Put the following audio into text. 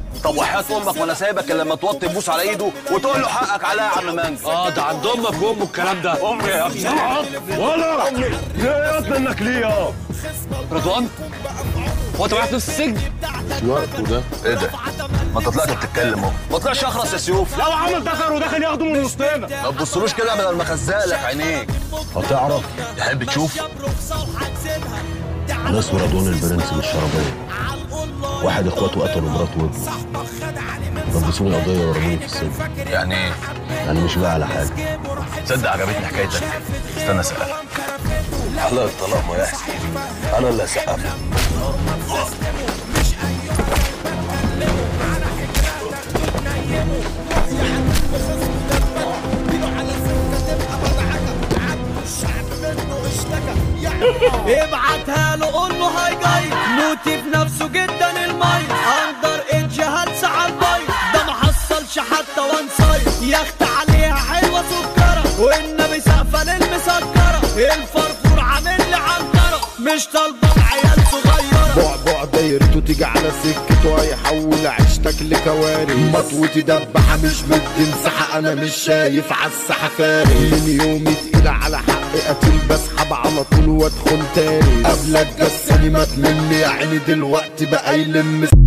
طب وحياة امك وانا سايبك إلا لما توطي تبوس على ايده وتقول له حقك عليا يا عم مانجا اه ده عند امك وامه الكلام ده امي يا ابني ولا امي ليه منك ليه يا رضوان هو انت معاك نفس السجن وقته ده ايه ده؟ ما انت طلعت بتتكلم اهو ما طلعش اخرس يا سيوف لو عمل دخل ودخل ياخده من وسطنا ما تبصلوش كده بدل ما خزق لك عينيك هتعرف تحب تشوف ناس ورضوان البرنس بالشربية واحد اخواته قتلوا مراته وابنه لبسوني قضية ورموني في السجن يعني ايه؟ يعني مش بقى على حاجة تصدق عجبتني حكايتك استنى اسالك حلقة الطلاق ما يحسن انا اللي هسقف ابعتها له قول له هاي جاي موتي في نفسه جدا الماي اندر ايدج هلسة على البايت ده ما حصلش حتى وان سايد يخت عليها حلوة سكرة والنبي سقفة للمسكرة الفرفور عامل لي عنترة مش طالبة عيال صغيرة بعبع بعد دايرته تيجي على سكته هيحول عيشتك لكوارث مطوتي دبحة مش بدي مساحة انا مش شايف عالساحة فارق من يومي تقيلة على حقي قتل بسحب على طول وادخل تاني قبلك جسني مات مني يا عيني دلوقتي بقى يلم